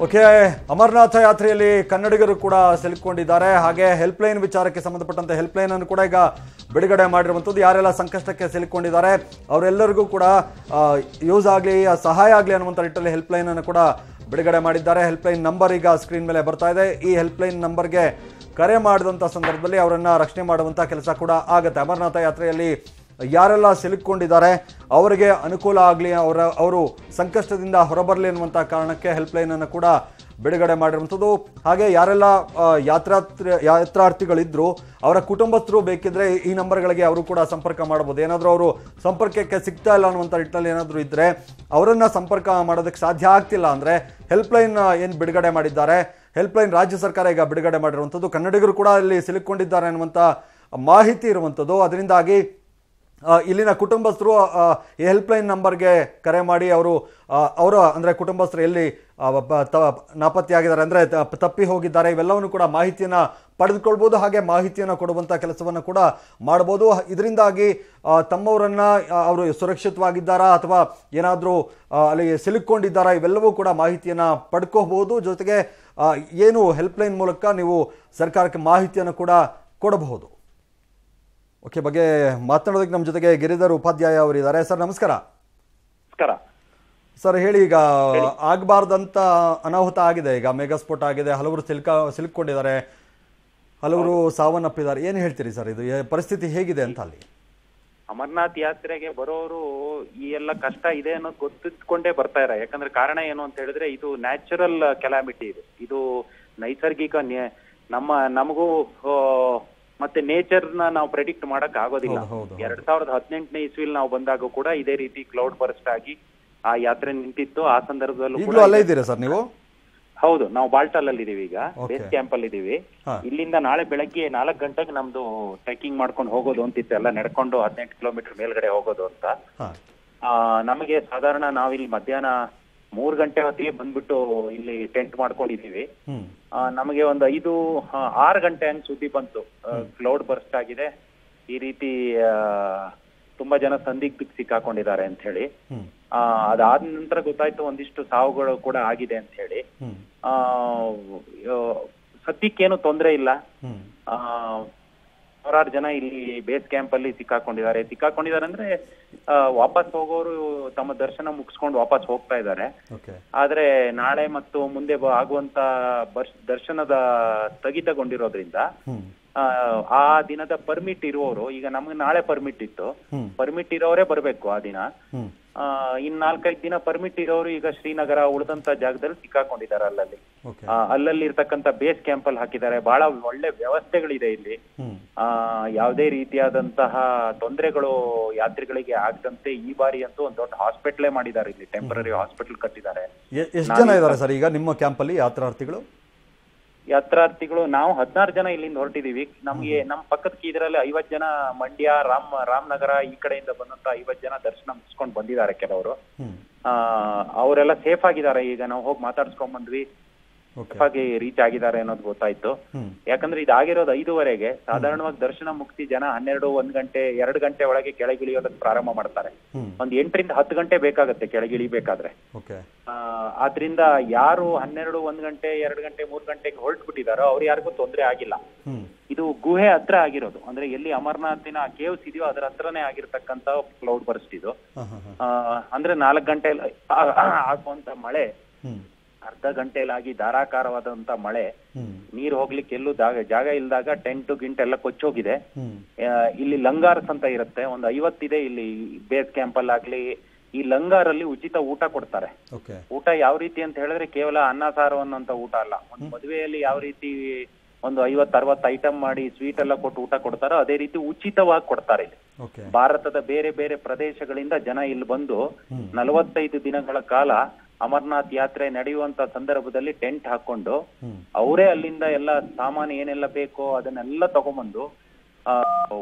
Okay Amarnath ಯಾತ್ರೆಯಲ್ಲಿ ಕನ್ನಡಿಗರು ಕೂಡ ಸಿಲುಕೊಂಡಿದ್ದಾರೆ ಹಾಗೆ ಹೆಲ್ಪ್ಲೈನ್ ವಿಚಾರಕ್ಕೆ ಸಂಬಂಧಪಟ್ಟಂತೆ ಹೆಲ್ಪ್ಲೈನ್ ಅನ್ನು ಕೂಡ ಈಗ ಬಿಡುಗಡೆ ಮಾಡಿರುವಂಥದ್ದು ಯಾರೆಲ್ಲ ಸಂಕಷ್ಟಕ್ಕೆ ಸಿಲುಕೊಂಡಿದ್ದಾರೆ ಅವರೆಲ್ಲರಿಗೂ ಕೂಡ ಯೂಸ್ ಆಗಲಿ ಸಹಾಯ ಆಗಲಿ ಅನ್ನುವಂಥ ನಿಟ್ಟಲ್ಲಿ ಹೆಲ್ಪ್ಲೈನ್ ಅನ್ನು ಕೂಡ ಬಿಡುಗಡೆ ಮಾಡಿದ್ದಾರೆ ಹೆಲ್ಪ್ಲೈನ್ ನಂಬರ್ ಈಗ ಸ್ಕ್ರೀನ್ ಮೇಲೆ ಬರ್ತಾ ಇದೆ ಈ ಹೆಲ್ಪ್ಲೈನ್ ನಂಬರ್ಗೆ ಕರೆ ಮಾಡಿದಂಥ ಸಂದರ್ಭದಲ್ಲಿ ಅವರನ್ನ ರಕ್ಷಣೆ ಮಾಡುವಂಥ ಕೆಲಸ ಕೂಡ ಆಗುತ್ತೆ ಅಮರನಾಥ ಯಾತ್ರೆಯಲ್ಲಿ ಯಾರೆಲ್ಲ ಸಿಲುಕೊಂಡಿದ್ದಾರೆ ಅವರಿಗೆ ಅನುಕೂಲ ಆಗಲಿ ಅವರ ಅವರು ಸಂಕಷ್ಟದಿಂದ ಹೊರಬರಲಿ ಅನ್ನುವಂಥ ಕಾರಣಕ್ಕೆ ಹೆಲ್ಪ್ಲೈನ್ ಅನ್ನು ಕೂಡ ಬಿಡುಗಡೆ ಮಾಡಿರುವಂಥದ್ದು ಹಾಗೆ ಯಾರೆಲ್ಲ ಆ, ಯಾತ್ರಾರ್ಥಿ ಯಾತ್ರಾರ್ಥಿಗಳಿದ್ರು ಅವರ ಕುಟುಂಬಸ್ಥರು ಬೇಕಿದ್ರೆ ಈ ನಂಬರ್ಗಳಿಗೆ ಅವರು ಕೂಡ ಸಂಪರ್ಕ ಮಾಡಬಹುದು ಏನಾದರೂ ಅವರು ಸಂಪರ್ಕಕ್ಕೆ ಸಿಗ್ತಾ ಇಲ್ಲ ಅನ್ನುವಂಥ ನಿಟ್ಟಿನಲ್ಲಿ ಏನಾದರೂ ಇದ್ದರೆ ಅವರನ್ನ ಸಂಪರ್ಕ ಮಾಡೋದಕ್ಕೆ ಸಾಧ್ಯ ಆಗ್ತಿಲ್ಲ ಅಂದರೆ ಹೆಲ್ಪ್ಲೈನ್ ಏನು ಬಿಡುಗಡೆ ಮಾಡಿದ್ದಾರೆ ಹೆಲ್ಪ್ಲೈನ್ ರಾಜ್ಯ ಸರ್ಕಾರ ಈಗ ಬಿಡುಗಡೆ ಮಾಡಿರುವಂಥದ್ದು ಕನ್ನಡಿಗರು ಕೂಡ ಇಲ್ಲಿ ಸಿಲುಕೊಂಡಿದ್ದಾರೆ ಅನ್ನುವಂಥ ಮಾಹಿತಿ ಇರುವಂಥದ್ದು ಅದರಿಂದಾಗಿ ಆ, ಇಲ್ಲಿನ ಕುಟುಂಬಸ್ಥರು ಆ, ಈ ಹೆಲ್ಪ್ಲೈನ್ ನಂಬರ್ಗೆ ಕರೆ ಮಾಡಿ ಅವರು ಆ, ಅವರ ಅಂದರೆ ಕುಟುಂಬಸ್ಥರು ಎಲ್ಲಿ ಆ, ಬ- ತ- ನಾಪತ್ತೆಯಾಗಿದ್ದಾರೆ ಅಂದರೆ ತ- ತಪ್ಪಿ ಹೋಗಿದ್ದಾರೆ ಇವೆಲ್ಲವನ್ನು ಕೂಡ ಮಾಹಿತಿಯನ್ನು ಪಡೆದುಕೊಳ್ಬೋದು ಹಾಗೆ ಮಾಹಿತಿಯನ್ನು ಕೊಡುವಂಥ ಕೆಲಸವನ್ನು ಕೂಡ ಮಾಡ್ಬೋದು ಇದರಿಂದಾಗಿ ಆ, ತಮ್ಮವರನ್ನ ಆ, ಅವರು ಸುರಕ್ಷಿತವಾಗಿದ್ದಾರಾ ಅಥವಾ ಏನಾದರೂ ಅಲ್ಲಿ ಸಿಲುಕೊಂಡಿದ್ದಾರಾ ಇವೆಲ್ಲವೂ ಕೂಡ ಮಾಹಿತಿಯನ್ನು ಪಡ್ಕೋಬಹುದು ಜೊತೆಗೆ ಆ, ಏನು ಹೆಲ್ಪ್ಲೈನ್ ಮೂಲಕ ನೀವು ಸರ್ಕಾರಕ್ಕೆ ಮಾಹಿತಿಯನ್ನು ಕೂಡ ಕೊಡಬಹುದು ಓಕೆ ಬಗ್ಗೆ ಮಾತನಾಡೋದಕ್ಕೆ ನಮ್ಮ ಜೊತೆಗೆ ಗಿರಿಧರ್ ಉಪಾಧ್ಯಾಯ ಅವರಿದ್ದಾರೆ ಸರ್ ನಮಸ್ಕಾರ ನಮಸ್ಕಾರ ಸರ್ ಹೇಳಿ ಈಗ ಆಗಬಾರ್ದಂತ ಅನಾಹುತ ಆಗಿದೆ ಈಗ ಮೇಘಸ್ಫೋಟ ಆಗಿದೆ ಹಲವರು ಸಿಲ್ಕ ಸಿಲುಕೊಂಡಿದ್ದಾರೆ ಹಲವರು ಸಾವನ್ನಪ್ಪಿದ್ದಾರೆ ಏನು ಹೇಳ್ತೀರಿ ಸರ್ ಇದು ಏ- ಪರಿಸ್ಥಿತಿ ಹೇಗಿದೆ ಅಂತ ಅಲ್ಲಿ ಅಮರ್ನಾಥ್ ಯಾತ್ರೆಗೆ ಬರೋರು ಈ ಎಲ್ಲ ಕಷ್ಟ ಇದೆ ಅನ್ನೋದು ಗೊತ್ತಿದ್ಕೊಂಡೇ ಬರ್ತಾ ಇರ ಯಾಕಂದ್ರೆ ಕಾರಣ ಏನು ಅಂತ ಹೇಳಿದ್ರೆ ಇದು ನ್ಯಾಚುರಲ್ ಕೆಲಾಮಿಟಿ ಇದು ಇದು ನೈಸರ್ಗಿಕ ನ್ಯ- ನಮ್ಮ ನಮಗೂ ಆ, ಮತ್ತೆ ನೇಚರ್ ನ ನಾವು ಪ್ರೆಡಿಕ್ಟ್ ಮಾಡಕ್ ಆಗೋದಿಲ್ಲ ಹೌದು, ಹೌದು, ಹೌದು. ಎರಡ್ ಸಾವಿರದ ಹದಿನೆಂಟನೇ ಇಸ್ವಿಲ್ ನಾವು ಬಂದಾಗ ಕೂಡ ಇದೇ ರೀತಿ ಕ್ಲೌಡ್ ಬರ್ಸ್ಟ್ ಆಗಿ ಆ ಯಾತ್ರೆ ನಿಂತಿತ್ತು ಆ ಸಂದರ್ಭದಲ್ಲೂ ಈಗಲೂ ಕೂಡ ಅಲ್ಲೇ ಇದ್ದೀರಾ ಸರ್ ನೀವು ಹೌದು ನಾವು ಬಾಲ್ಟಾಲ್ ಅಲ್ಲಿ ಇದೀವಿ ಈಗ Okay. ಬೇಸ್ ಕ್ಯಾಂಪ್ ಅಲ್ಲಿ ಇದೀವಿ ಹಾ. ಇಲ್ಲಿಂದ ನಾಳೆ ಬೆಳಗ್ಗೆ ನಾಲ್ಕು ಗಂಟೆಗೆ ನಮ್ದು ಟ್ರೆಕ್ಕಿಂಗ್ ಮಾಡ್ಕೊಂಡು ಹೋಗೋದು ಅಂತಿತ್ತು ಎಲ್ಲ ನಡ್ಕೊಂಡು ಹದಿನೆಂಟು ಕಿಲೋಮೀಟರ್ ಮೇಲ್ಗಡೆ ಹೋಗೋದು ಅಂತ ಹಾಂ ಆ, ನಮಗೆ ಸಾಧಾರಣ ನಾವಿಲ್ಲಿ ಮಧ್ಯಾಹ್ನ ಮೂರ್ ಗಂಟೆ ಹೊತ್ತಿಗೆ ಬಂದ್ಬಿಟ್ಟು ಇಲ್ಲಿ ಟೆಂಟ್ ಮಾಡ್ಕೊಂಡಿದೀವಿ ಹ್ಞೂ ಆ, ನಮಗೆ ಒಂದು ಐದು ಆ, ಆರು ಗಂಟೆ ಹಂಗ್ ಸುದ್ದಿ ಬಂತು ಕ್ಲೌಡ್ ಬರ್ಸ್ಟ್ ಆಗಿದೆ ಈ ರೀತಿ ಆ, ತುಂಬಾ ಜನ ಸಂದಿಗ್ಧಕ್ಕೆ ಸಿಕ್ಕಾಕೊಂಡಿದ್ದಾರೆ ಅಂತ ಹೇಳಿ ಹ್ಞೂ ಆ, ಅದಾದ ನಂತರ ಗೊತ್ತಾಯ್ತು ಒಂದಿಷ್ಟು ಸಾವುಗಳು ಕೂಡ ಆಗಿದೆ ಅಂತ ಹೇಳಿ ಹ್ಞೂ ಆ, ಆ, ಸದ್ಯಕ್ಕೇನು ತೊಂದರೆ ಇಲ್ಲ ಹ್ಞೂ ಆ, ಸಾವಿರಾರು ಜನ ಇಲ್ಲಿ ಬೇಸ್ ಕ್ಯಾಂಪ್ ಅಲ್ಲಿ ಸಿಕ್ಕಾಕೊಂಡಿದ್ದಾರೆ ಸಿಕ್ಕಾಕೊಂಡಿದ್ದಾರೆ ಅಂದ್ರೆ ಆ, ವಾಪಸ್ ಹೋಗೋರು ತಮ್ಮ ದರ್ಶನ ಮುಗಿಸ್ಕೊಂಡು ವಾಪಸ್ ಹೋಗ್ತಾ ಇದ್ದಾರೆ ಓಕೆ ಆದ್ರೆ ನಾಳೆ ಮತ್ತು ಮುಂದೆ ಬ- ಆಗುವಂತ ಬರ್ಶ್- ದರ್ಶನದ ಸ್ಥಗಿತಗೊಂಡಿರೋದ್ರಿಂದ ಹ್ಞೂ ಆ, ಆ ದಿನದ ಪರ್ಮಿಟ್ ಇರುವವರು ಈಗ ನಮ್ಗೆ ನಾಳೆ ಪರ್ಮಿಟ್ ಇತ್ತು ಹ್ಞೂ ಪರ್ಮಿಟ್ ಇರೋರೇ ಬರ್ಬೇಕು ಆ ದಿನ ಹ್ಞೂ ಆ, ಇನ್ ನಾಲ್ಕೈದು ದಿನ ಪರ್ಮಿಟ್ ಇರೋರು ಈಗ ಶ್ರೀನಗರ ಉಳಿದಂತ ಜಾಗದಲ್ಲಿ ಸಿಕ್ಕಾಕೊಂಡಿದ್ದಾರೆ ಅಲ್ಲಲ್ಲಿ ಓಕೆ ಆ, ಅಲ್ಲಲ್ಲಿ ಇರ್ತಕ್ಕಂಥ ಬೇಸ್ ಕ್ಯಾಂಪ್ ಅಲ್ಲಿ ಹಾಕಿದ್ದಾರೆ ಬಹಳ ಒಳ್ಳೆ ವ್ಯವಸ್ಥೆಗಳಿದೆ ಇಲ್ಲಿ ಹ್ಞೂ ಆ ಯಾವುದೇ ರೀತಿಯಾದಂತಹ ತೊಂದರೆಗಳು ಯಾತ್ರಿಗಳಿಗೆ ಆಗದಂತೆ ಈ ಬಾರಿ ಅಂತೂ ಒಂದು ದೊಡ್ಡ ಹಾಸ್ಪಿಟ್ಲೇ ಮಾಡಿದ್ದಾರೆ ಇಲ್ಲಿ ಟೆಂಪರರಿ ಹಾಸ್ಪಿಟಲ್ ಕಟ್ಟಿದ್ದಾರೆ ಎಷ್ಟು ಜನ ಇದ್ದಾರೆ ಸರ್ ಈಗ ನಿಮ್ಮ ಕ್ಯಾಂಪಲ್ಲಿ ಯಾತ್ರಾರ್ಥಿಗಳು ಯಾತ್ರಾರ್ಥಿಗಳು ನಾವು ಹದಿನಾರು ಜನ ಇಲ್ಲಿಂದ ಹೊರಟಿದೀವಿ ನಮ್ಗೆ ನಮ್ ಪಕ್ಕದ ಇದರಲ್ಲಿ ಐವತ್ ಜನ ಮಂಡ್ಯ ರಾಮ್ ರಾಮನಗರ ಈ ಕಡೆಯಿಂದ ಬಂದಂತ ಐವತ್ ಜನ ದರ್ಶನ ಮುಗಿಸ್ಕೊಂಡು ಬಂದಿದ್ದಾರೆ ಕೆಲವರು ಹ್ಞೂ ಆ ಅವರೆಲ್ಲ ಸೇಫ್ ಆಗಿದ್ದಾರೆ ಈಗ ನಾವು ಹೋಗಿ ಮಾತಾಡ್ಸ್ಕೊಂಡ್ ಬಂದ್ವಿ ಓಕೆ ಸೇಫ್ ಆಗಿ ರೀಚ್ ಆಗಿದ್ದಾರೆ ಅನ್ನೋದು ಗೊತ್ತಾಯ್ತು ಹ್ಞೂ ಯಾಕಂದ್ರೆ ಇದಾಗಿರೋದು ಐದುವರೆಗೆ ಸಾಧಾರಣವಾಗಿ ದರ್ಶನ ಮುಗಿಸಿ ಜನ ಹನ್ನೆರಡು ಒಂದ್ ಗಂಟೆ ಎರಡು ಗಂಟೆ ಒಳಗೆ ಕೆಳಗಿಳಿಯೋದಕ್ಕೆ ಪ್ರಾರಂಭ ಮಾಡ್ತಾರೆ ಹ್ಞೂ ಒಂದ್ ಎಂಟರಿಂದ ಹತ್ತು ಗಂಟೆ ಬೇಕಾಗತ್ತೆ ಕೆಳಗಿಳಿಬೇಕಾದ್ರೆ ಓಕೆ ಆ, ಆದ್ರಿಂದ ಯಾರು ಹನ್ನೆರಡು ಒಂದ್ ಗಂಟೆ ಎರಡು ಗಂಟೆ ಮೂರ್ ಗಂಟೆಗೆ ಹೊರಟ್ಬಿಟ್ಟಿದಾರೋ ಅವ್ರು ಯಾರಿಗೂ ತೊಂದರೆ ಆಗಿಲ್ಲ ಹ್ಞೂ ಇದು ಗುಹೆ ಹತ್ರ ಆಗಿರೋದು ಅಂದ್ರೆ ಎಲ್ಲಿ ಅಮರನಾಥಿನ ಕೇವ್ಸ್ ಇದೆಯೋ ಅದ್ರ ಹತ್ರನೇ ಆಗಿರ್ತಕ್ಕಂತ ಕ್ಲೌಡ್ ಬರ್ಸ್ಟ್ ಇದು ಹಾಂ ಹಾಂ ಹಾಂ ಆ, ಅಂದ್ರೆ ನಾಲ್ಕು ಗಂಟೆ ಆಗುವಂತ ಮಳೆ ಹ್ಞೂ ಅರ್ಧ ಗಂಟೆಲಾಗಿ ಧಾರಾಕಾರವಾದಂತ ಮಳೆ ಹ್ಞೂ ನೀರ್ ಹೋಗ್ಲಿಕ್ಕೆ ಎಲ್ಲೂ ಜಾಗ ಜಾಗ ಇಲ್ದಾಗ ಟೆಂಟ್ ಗಿಂಟ್ ಎಲ್ಲ ಕೊಚ್ಚೋಗಿದೆ ಹ್ಞೂ ಆ, ಇಲ್ಲಿ ಲಂಗಾರ್ಸ್ ಅಂತ ಇರುತ್ತೆ ಒಂದು ಐವತ್ತಿದೆ ಇಲ್ಲಿ ಬೇಸ್ ಕ್ಯಾಂಪ್ ಅಲ್ಲಿ ಆಗ್ಲಿ ಈ ಲಂಗಾರಲ್ಲಿ ಉಚಿತ ಊಟ ಕೊಡ್ತಾರೆ ಓಕೆ ಊಟ ಯಾವ ರೀತಿ ಅಂತ ಹೇಳಿದ್ರೆ ಕೇವಲ ಅನ್ನ ಸಾರು ಅನ್ನೋಂತ ಊಟ ಅಲ್ಲ ಒಂದು ಮದುವೆಯಲ್ಲಿ ಯಾವ ರೀತಿ ಒಂದು ಐವತ್ ಅರವತ್ತು ಐಟಮ್ ಮಾಡಿ ಸ್ವೀಟ್ ಎಲ್ಲ ಕೊಟ್ಟು ಊಟ ಕೊಡ್ತಾರೋ ಅದೇ ರೀತಿ ಉಚಿತವಾಗಿ ಕೊಡ್ತಾರೆ ಇಲ್ಲಿ ಓಕೆ ಭಾರತದ ಬೇರೆ ಬೇರೆ ಪ್ರದೇಶಗಳಿಂದ ಜನ ಇಲ್ಲಿ ಬಂದು ನಲವತ್ತೈದು ದಿನಗಳ ಕಾಲ ಅಮರ್ನಾಥ್ ಯಾತ್ರೆ ನಡೆಯುವಂತ ಸಂದರ್ಭದಲ್ಲಿ ಟೆಂಟ್ ಹಾಕೊಂಡು ಹ್ಞೂ ಅವರೇ ಅಲ್ಲಿಂದ ಎಲ್ಲ ಸಾಮಾನು ಏನೆಲ್ಲ ಬೇಕೋ ಅದನ್ನೆಲ್ಲ ತಗೊಂಬಂದು ಆ,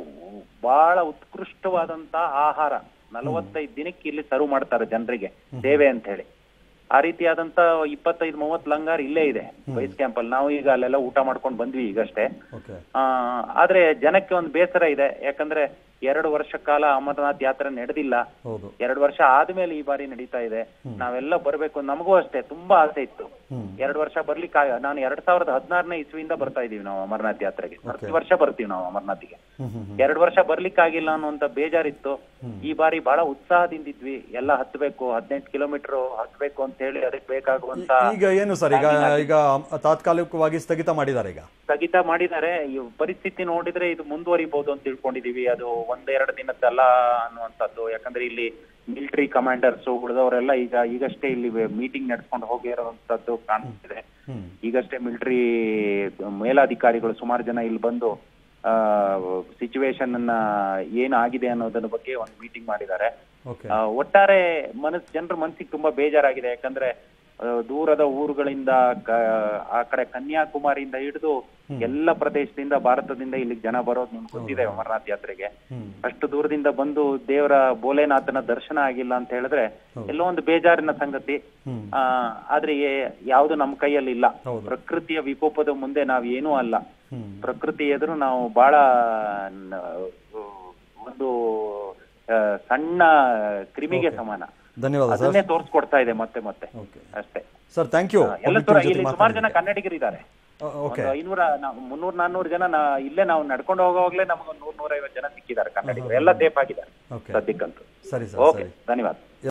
ಬಹಳ ಉತ್ಕೃಷ್ಟವಾದಂತ ಆಹಾರ ನಲವತ್ತೈದು ದಿನಕ್ಕೆ ಇಲ್ಲಿ ಸರ್ವ್ ಮಾಡ್ತಾರೆ ಜನರಿಗೆ ಸೇವೆ ಅಂತ ಹೇಳಿ ಆ ರೀತಿಯಾದಂತ ಇಪ್ಪತ್ತೈದು ಮೂವತ್ತು ಲಂಗಾರ್ ಇಲ್ಲೇ ಇದೆ ಬೈಸ್ ಕ್ಯಾಂಪ್ ಅಲ್ಲಿ ನಾವು ಈಗ ಅಲ್ಲೆಲ್ಲ ಊಟ ಮಾಡ್ಕೊಂಡು ಬಂದ್ವಿ ಈಗಷ್ಟೇ ಓಕೆ ಆ, ಆದ್ರೆ ಜನಕ್ಕೆ ಒಂದು ಬೇಸರ ಇದೆ ಯಾಕಂದ್ರೆ ಎರಡು ವರ್ಷ ಕಾಲ ಅಮರನಾಥ್ ಯಾತ್ರೆ ನಡೆದಿಲ್ಲ ಹೌದು ಎರಡು ವರ್ಷ ಆದ್ಮೇಲೆ ಈ ಬಾರಿ ನಡೀತಾ ಇದೆ ನಾವೆಲ್ಲ ಬರ್ಬೇಕು ನಮಗೂ ಅಷ್ಟೇ ತುಂಬಾ ಆಸೆ ಇತ್ತು ಹ್ಮ್ ಎರಡು ವರ್ಷ ಬರ್ಲಿಕ್ಕೆ ಆಗ- ನಾನು ಎರಡ್ ಸಾವಿರದ ಹದಿನಾರನೇ ಇಸ್ವಿಯಿಂದ ಬರ್ತಾ ಇದೀವಿ ನಾವು ಅಮರನಾಥ್ ಯಾತ್ರೆಗೆ ಪ್ರತಿ ವರ್ಷ ಬರ್ತೀವಿ ನಾವು ಅಮರನಾಥ್ಗೆ ಹ್ಮ್ ಹ್ಮ್ ಹ್ಮ್. ಎರಡು ವರ್ಷ ಬರ್ಲಿಕ್ಕಾಗಿಲ್ಲ ಅನ್ನುವಂತ ಬೇಜಾರಿತ್ತು ಈ ಬಾರಿ ಬಹಳ ಉತ್ಸಾಹದಿಂದಿದ್ವಿ ಎಲ್ಲ ಹತ್ಬೇಕು ಹದಿನೆಂಟು ಕಿಲೋಮೀಟರ್ ಹತ್ಬೇಕು ಅಂತ ಹೇಳಿ ಅದಕ್ಕೆ ಬೇಕಾಗುವಂತ ಈಗ ಏನು ಸರ್ ಈಗ ಈಗ ತಾತ್ಕಾಲಿಕವಾಗಿ ಸ್ಥಗಿತ ಮಾಡಿದ್ದಾರೆ ಈಗ ಸ್ಥಗಿತ ಮಾಡಿದ್ದಾರೆ ಈ ಪರಿಸ್ಥಿತಿ ನೋಡಿದ್ರೆ ಇದು ಮುಂದುವರಿಬಹುದು ಅಂತ ತಿಳ್ಕೊಂಡಿದೀವಿ ಅದು ಒಂದೆರಡು ದಿನದ್ದಲ್ಲ ಅನ್ನುವಂಥದ್ದು ಯಾಕಂದ್ರೆ ಇಲ್ಲಿ ಮಿಲಿಟರಿ ಕಮಾಂಡರ್ಸ್ ಉಳಿದವರೆಲ್ಲ ಈಗ ಈಗಷ್ಟೇ ಇಲ್ಲಿ ಮೀಟಿಂಗ್ ನಡ್ಸ್ಕೊಂಡು ಹೋಗಿರುವಂತದ್ದು ಕಾಣಿಸ್ತಿದೆ ಹ್ಮ್ ಈಗಷ್ಟೇ ಮಿಲಿಟರಿ ಮೇಲಾಧಿಕಾರಿಗಳು ಸುಮಾರು ಜನ ಇಲ್ಲಿ ಬಂದು ಸಿಚುವೇಶನ್ ಅನ್ನ ಏನಾಗಿದೆ ಅನ್ನೋದನ್ನ ಬಗ್ಗೆ ಒಂದು ಮೀಟಿಂಗ್ ಮಾಡಿದ್ದಾರೆ ಓಕೆ ಆ, ಒಟ್ಟಾರೆ ಮನಸ್ ಜನರ ಮನಸ್ಸಿಗೆ ತುಂಬಾ ಬೇಜಾರಾಗಿದೆ ಯಾಕಂದ್ರೆ ಆ, ದೂರದ ಊರುಗಳಿಂದ ಕ- ಆ ಕಡೆ ಕನ್ಯಾಕುಮಾರಿಯಿಂದ ಹಿಡಿದು ಎಲ್ಲ ಪ್ರದೇಶದಿಂದ ಭಾರತದಿಂದ ಇಲ್ಲಿಗೆ ಜನ ಬರೋದು ನಿಮ್ಗೆ ಗೊತ್ತಿದೆ ಅಮರನಾಥ್ ಯಾತ್ರೆಗೆ ಹ್ಮ್ ಅಷ್ಟು ದೂರದಿಂದ ಬಂದು ದೇವರ ಭೋಲೆನಾಥನ ದರ್ಶನ ಆಗಿಲ್ಲ ಅಂತ ಹೇಳಿದ್ರೆ ಎಲ್ಲೋ ಒಂದು ಬೇಜಾರಿನ ಸಂಗತಿ ಹ್ಮ್ ಆ ಆದ್ರೆ ಏ- ಯಾವುದು ನಮ್ಮ ಕೈಯಲ್ಲಿ ಇಲ್ಲ ಹೌದು. ಪ್ರಕೃತಿಯ ವಿಕೋಪದ ಮುಂದೆ ನಾವ್ ಏನೂ ಅಲ್ಲ ಹ್ಮ್ ಪ್ರಕೃತಿ ಎದುರು ನಾವು ಬಹಳ ನ- ಒಂದು ಆ, ಸಣ್ಣ ಕ್ರಿಮಿಗೆ ಸಮಾನ ಧನ್ಯವಾದ ಸರ್ ಅದನ್ನೇ ತೋರ್ಸ್ಕೊಡ್ತಾ ಇದೆ ಮತ್ತೆ ಮತ್ತೆ ಓಕೆ ಅಷ್ಟೇ ಸರ್ ಥ್ಯಾಂಕ್ ಯು ಎಲ್ಲ ತರ ಇಲ್ಲಿ ಸುಮಾರು ಜನ ಕನ್ನಡಿಗರಿದ್ದಾರೆ ಓಕೆ ಒಂದು ಐನೂರ ನಾವು ಮುನ್ನೂರ್ ನಾನ್ನೂರು ಜನ ನಾ ಇಲ್ಲೇ ನಾವು ನಡ್ಕೊಂಡು ಹೋಗೋವಾಗ್ಲೇ ನಮ್ಗೊಂದು ನೂರ್ ನೂರೈವತ್ತು ಜನ ಸಿಕ್ಕಿದ್ದಾರೆ ಕನ್ನಡಿಗರು ಎಲ್ಲ ಸೇಫ್ ಆಗಿದ್ದಾರೆ ಓಕೆ ಸದ್ಯಕ್ಕಂತೂ ಸರಿ ಸರ್ ಓಕೆ ಸರಿ ಧನ್ಯವಾದ